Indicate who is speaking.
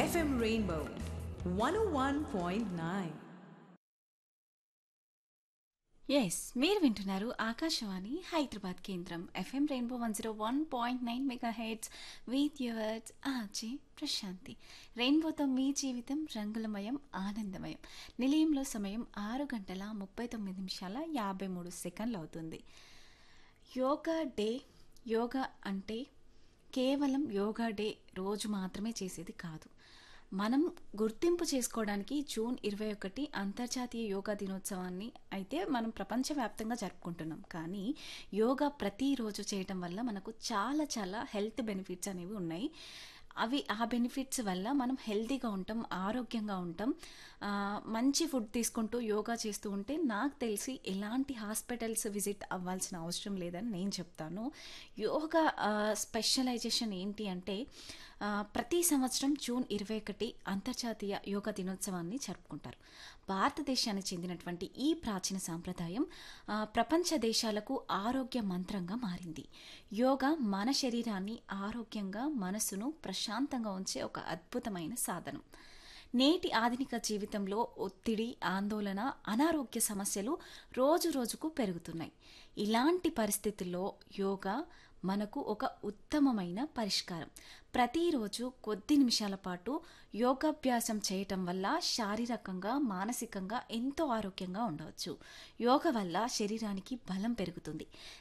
Speaker 1: FM Rainbow 101.9.
Speaker 2: Yes మీరు వింటున్నారు ఆకాశవాణి హైదరాబాద్ కేంద్రం FM rainbow one zero one point nine megahertz with yours RJ Prashanti రెయిన్బోతో మీ జీవితం రంగులమయం ఆనందమయం నిలయంలో సమయం ఆరు గంటల ముప్పై తొమ్మిది నిమిషాల యాభై మూడు సెకండ్లు అవుతుంది యోగా డే యోగా అంటే కేవలం యోగా డే రోజు మాత్రమే చేసేది కాదు మనం గుర్తింపు చేసుకోవడానికి జూన్ ఇరవై ఒకటి అంతర్జాతీయ యోగా దినోత్సవాన్ని అయితే మనం ప్రపంచవ్యాప్తంగా జరుపుకుంటున్నాం కానీ యోగా ప్రతిరోజు చేయటం వల్ల మనకు చాలా చాలా హెల్త్ బెనిఫిట్స్ అనేవి ఉన్నాయి అవి ఆ బెనిఫిట్స్ వల్ల మనం హెల్తీగా ఉంటాం ఆరోగ్యంగా ఉంటాం ఆ, మంచి ఫుడ్ తీసుకుంటూ యోగా చేస్తూ ఉంటే నాకు తెలిసి ఎలాంటి హాస్పిటల్స్ విజిట్ అవ్వాల్సిన అవసరం లేదని నేను చెప్తాను యోగా స్పెషలైజేషన్ ఏంటి అంటే ఆ, ప్రతి సంవత్సరం జూన్ ఇరవై ఒకటి అంతర్జాతీయ యోగా దినోత్సవాన్ని జరుపుకుంటారు భారతదేశానికి చెందినటువంటి ఈ ప్రాచీన సాంప్రదాయం ఆ, ప్రపంచ దేశాలకు ఆరోగ్య మంత్రంగా మారింది యోగా మన శరీరాన్ని ఆరోగ్యంగా మనసును ప్రశాంతంగా ఉంచే ఒక అద్భుతమైన సాధనం నేటి ఆధునిక జీవితంలో ఒత్తిడి ఆందోళన అనారోగ్య సమస్యలు రోజు రోజుకు పెరుగుతున్నాయి ఇలాంటి పరిస్థితుల్లో యోగా మనకు ఒక ఉత్తమమైన పరిష్కారం ప్రతిరోజు కొద్ది నిమిషాల పాటు యోగాభ్యాసం చేయటం వల్ల శారీరకంగా మానసికంగా ఎంతో ఆరోగ్యంగా ఉండవచ్చు యోగా వల్ల శరీరానికి బలం పెరుగుతుంది